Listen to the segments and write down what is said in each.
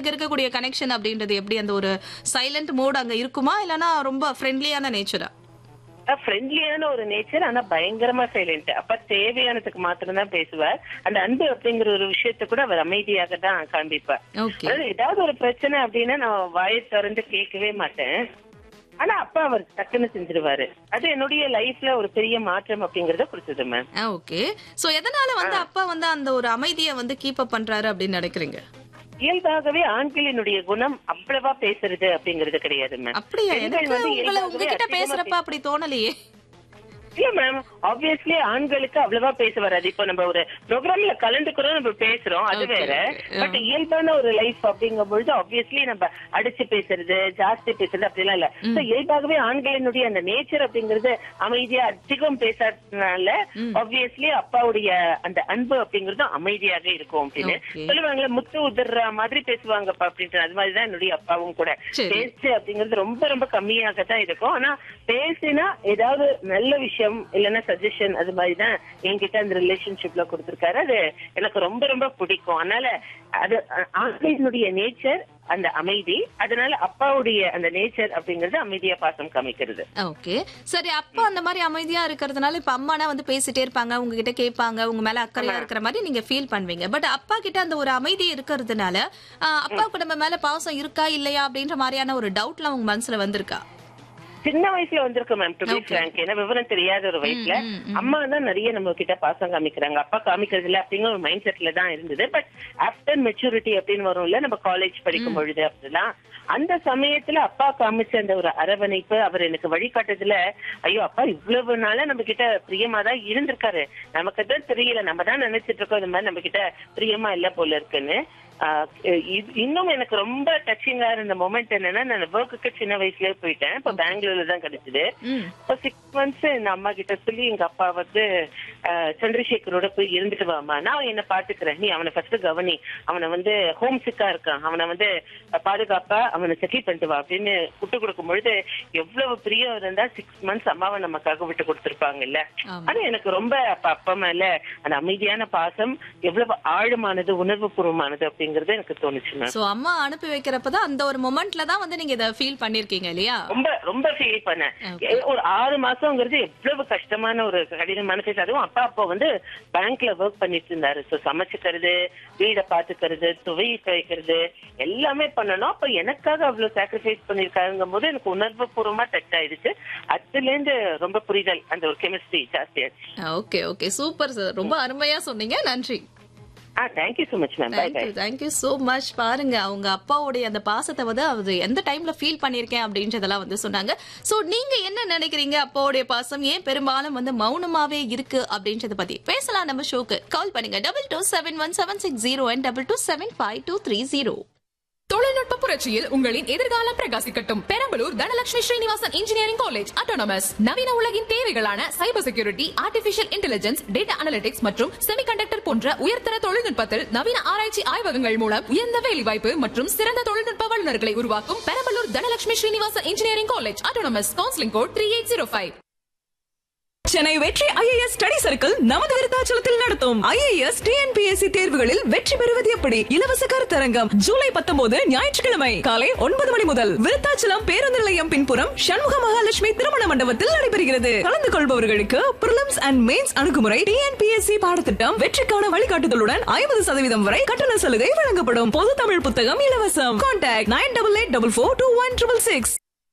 உங்களுக்கு இருக்கக்கூடிய கனெக்ஷன் அப்படின்றது எப்படி அந்த ஒரு சைலண்ட் மோட் அங்க இருக்குமா இல்லனா ரொம்ப ஃப்ரெண்ட்லியான நேச்சரா ஃப்ரெண்ட்லியான ஒரு நேச்சர் ஆனா பயங்கரமா சைலண்ட் அப்ப தேவையானதுக்கு மாத்திரம் தான் பேசுவார் அந்த அன்பு அப்படிங்கிற ஒரு விஷயத்த கூட அவர் அமைதியாக தான் காண்பிப்பார் ஓகே அதாவது ஏதாவது ஒரு பிரச்சனை அப்படின்னா நான் வாயை திறந்து கேட்கவே மாட்டேன் ஆனா அப்பா அவர் டக்குன்னு செஞ்சிருவாரு அது என்னுடைய லைஃப்ல ஒரு பெரிய மாற்றம் அப்படிங்கறத கொடுத்தது மேம் ஓகே சோ எதனால வந்து அப்பா வந்து அந்த ஒரு அமைதியை வந்து கீப் அப் பண்றாரு அப்படின்னு நினைக்கிறீங்க இயல்பாகவே ஆண்களினுடைய குணம் அவ்வளவா பேசுறது அப்படிங்கறது கிடையாது மேம் அப்படியா பெண்கள் எனக்கு வந்து உங்களை இயல்பாகவே உங்ககிட்ட அதிகமா பேசுறப்ப அப்படி தோணலையே இல்ல மேம் ஆப்வியஸ்லி ஆண்களுக்கு அவ்வளவா பேச வராது இப்போ நம்ம ஒரு ப்ரோக்ராம்ல கலந்துக்கிறோம் நம்ம பேசுறோம் அது Okay, வேற okay. பட் இயல்பான ஒரு லைஃப் அப்படிங்கும் பொழுது ஆப்வியஸ்லி நம்ம அடிச்சு பேசுறது ஜாஸ்தி பேசுறது அப்படிலாம் இல்ல So, இயல்பாகவே ஆண்களினுடைய அந்த நேச்சர் அப்படிங்கறது அமைதியா அதிகம் பேசாததுனால ஆப்வியஸ்லி அப்பாவுடைய அந்த அன்பு அப்படிங்கறது அமைதியாக இருக்கும் அப்படின்னு Okay. சொல்லுவாங்கல்ல முத்து உதிர்ற மாதிரி பேசுவாங்கப்பா அப்படின்ட்டு அது மாதிரிதான் என்னுடைய அப்பாவும் கூட சரி. பேச்சு அப்படிங்கிறது ரொம்ப ரொம்ப கம்மியாக தான் இருக்கும் ஆனா பேசினா ஏதாவது நல்ல விஷயம் இல்லைன்னா சஜஷன் அது மாதிரி தான் என்கிட்ட அந்த ரிலேஷன்ஷிப்ல கொடுத்திருக்காரு அது எனக்கு ரொம்ப ரொம்ப பிடிக்கும் அதனால அது அ- ஆண்களினுடைய நேச்சர் அந்த அமைதி அதனால அப்பாவுடைய அந்த நேச்சர் அப்படிங்கறது அமைதியா பாசம் காமிக்கிறது ஓகே சரி அப்பா அந்த மாதிரி அமைதியா இருக்கிறதுனால இப்ப அம்மானா வந்து பேசிட்டே இருப்பாங்க உங்ககிட்ட கேட்பாங்க உங்க மேல அக்கறையா இருக்கிற மாதிரி நீங்க ஃபீல் பண்ணுவீங்க பட் அப்பா கிட்ட அந்த ஒரு அமைதி இருக்கிறதுனால ஆஹ், அப்பாவுக்கு நம்ம மேல பாசம் இருக்கா இல்லையா அப்படின்ற மாதிரியான ஒரு டவுட்லாம் உங்க மனசுல வந்திருக்கா சின்ன வயசுல வந்திருக்கு மேம் டு பி ஃபிராங்க் ஏன்னா விவரம் தெரியாத ஒரு வயசுல அம்மா தான் நிறைய நம்ம கிட்ட பாசம் காமிக்கிறாங்க அப்பா காமிக்கிறது இல்ல அப்படிங்கிற ஒரு மைண்ட் செட்ல தான் இருந்தது பட் ஆஃப்டர் மெச்சூரிட்டி அப்படின்னு வரும்ல நம்ம காலேஜ் படிக்கும் பொழுது அப்படிலாம் அந்த சமயத்துல அப்பா காமிச்ச அந்த ஒரு அரவணைப்பு அவர் எனக்கு வழிகாட்டுதுல ஐயோ அப்பா இவ்வளவு நாளா நம்ம கிட்ட பிரியமா தான் இருந்திருக்காரு நமக்கு தான் தெரியல நம்ம தான் நினைச்சிட்டு இருக்கோம் இந்த மாதிரி நம்ம கிட்ட பிரியமா இல்ல போல இருக்குன்னு ஆஹ் இது- இன்னும் எனக்கு ரொம்ப டச்சிங்கா இருந்த மொமெண்ட் என்னன்னா நான் ஒர்க்குக்கு சின்ன வயசுலயே போயிட்டேன் இப்ப பெங்களூர்ல தான் கிடைச்சது ம். இப்போ சிக்ஸ் மந்த்ஸ் இந்த அம்மா கிட்ட சொல்லி எங்க அப்பா வந்து ஆஹ், சந்திரசேகரோட போய் இருந்துட்டு வாமா நான் என்ன பாத்துக்கிறேன் நீ அவனை ஃபர்ஸ்ட் கவனி அவனை வந்து ஹோம் சிக்கா இருக்கான் அவனை வந்து பாதுகாப்பா அவனை செட்டில் பண்ணிட்டு வா அப்படின்னு விட்டு கொடுக்கும் பொழுது எவ்வளவு பிரியம் இருந்தா சிக்ஸ் மந்த்ஸ் அம்மாவை நமக்காக விட்டு கொடுத்திருப்பாங்க இல்ல ஆமா. ஆனா எனக்கு ரொம்ப அப்ப அப்பா மேல அந்த அமைதியான பாசம் எவ்வளவு ஆழமானது உணர்வு பூர்வமானது அப்படிங்கறது எனக்கு தோணுச்சு மேம் சோ அம்மா அனுப்பி வைக்கிறப்பதான் அந்த ஒரு மொமெண்ட்ல தான் வந்து நீங்க இதை ஃபீல் பண்ணிருக்கீங்க இல்லையா ரொம்ப ரொம்ப ஃபீல் பண்ணேன் Okay. எ- ஒரு ஆறு மாசம்ங்கிறது எவ்வளவு கஷ்டமான ஒரு கடினமான ஃபேஸ் அதுவும் அப்பா அப்போ வந்து பேங்க்ல ஒர்க் பண்ணிட்டு இருந்தாரு ஸோ சமைச்சுக்கிறது வீடை பாத்துக்கிறது துவை துவைக்கிறது எல்லாமே பண்ணணும் அப்ப எனக்காக அவ்வளவு சாக்ரிஃபைஸ் பண்ணிருக்காருங்கும் போது எனக்கு உணர்வு பூர்வமா டச் ஆயிடுச்சு அதுல இருந்து ரொம்ப புரிதல் அந்த ஒரு கெமிஸ்ட்ரி ஜாஸ்தியாச்சு ஓகே ஓகே சூப்பர் சார் ரொம்ப அருமையா சொன்னீங்க நன்றி ஆ thank you so much ma'am bye bye thank you thank you so much பாருங்க அவங்க அப்பாவுடைய அந்த பாசத்தை வந்து அவர் எந்த டைம்ல ஃபீல் பண்ணிருக்கேன் அப்படின்றதெல்லாம் வந்து சொன்னாங்க சோ நீங்க என்ன நினைக்கிறீங்க அப்பாவுடைய பாசம் ஏன் பெரும்பாலும் வந்து மௌனமாவே இருக்கு அப்படின்றத பத்தி பேசலாம் நம்ம ஷோக்கு கால் பண்ணுங்க double two seven one seven six zero and double two seven five two three zero தொழில்நுட்ப புரட்சியில் உங்களின் எதிர்காலம் பிரகாசிக்கட்டும் Perambalur Dhanalakshmi Srinivasan engineering college autonomous நவீன உலகின் தேவைகளான cyber security artificial intelligence data analytics மற்றும் செமிகண்டக்டர் போன்ற உயர்தர தொழில்நுட்பத்தில் நவீன ஆராய்ச்சி ஆய்வகங்கள் மூலம் உயர்ந்த வேலைவாய்ப்பு மற்றும் சிறந்த தொழில்நுட்ப வல்லுநர்களை உருவாக்கும் Perambalur Dhanalakshmi Srinivasan engineering college autonomous counselling code three eight zero five Chennai Vetri IAS study circle நமது விருத்தாச்சலத்தில் நடத்தும் ஐஏஎஸ் டிஎன்பிஎஸ்சி தேர்வுகளில் வெற்றி பெறுவது எப்படி இலவச கருத்தரங்கம் ஜூலை பத்தொன்பது ஞாயிற்றுக்கிழமை காலை ஒன்பது மணி முதல் விருத்தாச்சலம் பேருந்து நிலையம் பின்புறம் சண்முக மகாலட்சுமி திருமண மண்டபத்தில் நடைபெறுகிறது கலந்து கொள்பவர்களுக்கு பிரிலிம்ஸ் அண்ட் மெயின்ஸ் அணுகுமுறை டிஎன்பிஎஸ்சி பாடத்திட்டம் வெற்றிக்கான வழிகாட்டுதலுடன் ஐம்பது சதவீதம் வரை கட்டண சலுகை வழங்கப்படும் பொது தமிழ் புத்தகம் இலவசம் contact nine double eight double four two one triple six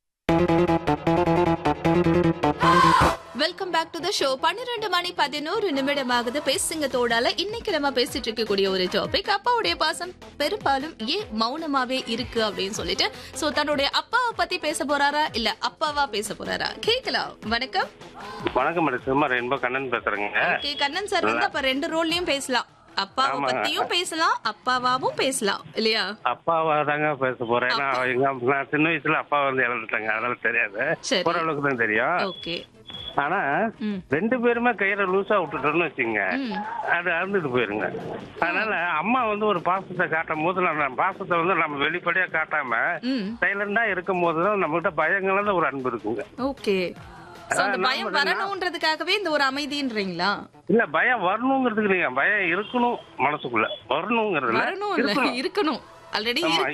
welcome back to the show பன்னிரெண்டு மணி பதினோரு நிமிடம் ஆகுது பேசுங்க தோடால இன்னைக்கு நம்ம பேசிட்டு இருக்கக்கூடிய ஒரு டாபிக் அப்பாவுடைய பாசம் பெரும்பாலும் ஏன் மௌனமாவே இருக்கு அப்படின்னு சொல்லிட்டு சோ தன்னுடைய அப்பாவை பத்தி பேச போறாரா இல்ல அப்பாவா பேச போறாரா கேக்கலாம் வணக்கம் வணக்கம் மேடம் சும்மா ரெயின்போ கண்ணன் பேசுறேங்க ஓகே கண்ணன் சார் வந்து அப்ப ரெண்டு ரோல்லையும் பேசலாம் அப்பாவை ஆமா. பத்தியும் பேசலாம் அப்பாவாவும் பேசலாம் இல்லையா அப்பாவா தாங்க பேச போறேன் ஏன்னா எங்க நான் சின்ன வயசுல அப்பா வந்து இறந்துட்டாங்க அதனால தெரியாது சரி. ஓரளவுக்கு தான் தெரியும் ஓகே ஆனா ம். ரெண்டு பேருமே கயிறை லூசா விட்டுட்டோம்னு வச்சுங்க ம். அது அறுந்துட்டு போயிருங்க அதனால அம்மா வந்து ஒரு பாசத்தை காட்டும் போது நம்ம பாசத்தை வந்து நம்ம வெளிப்படையா காட்டாம ம் சைலண்டா இருக்கும் போதுதான் நம்மகிட்ட பயங்களாத ஒரு அன்பு இருக்குங்க ஓகே சோ அந்த ஆ, பயம் நாம- வரணும்ன்றதுக்காகவே இந்த ஒரு அமைதின்றீங்களா இல்ல பயம் வரணுங்கிறதுக்கு இல்லைங்க பயம் இருக்கணும் மனசுக்குள்ள வரணுங்கிறதுல வரணும் இல்ல இருக்கணும் இருக்கணும் ஆல்ரெடி ஆமா,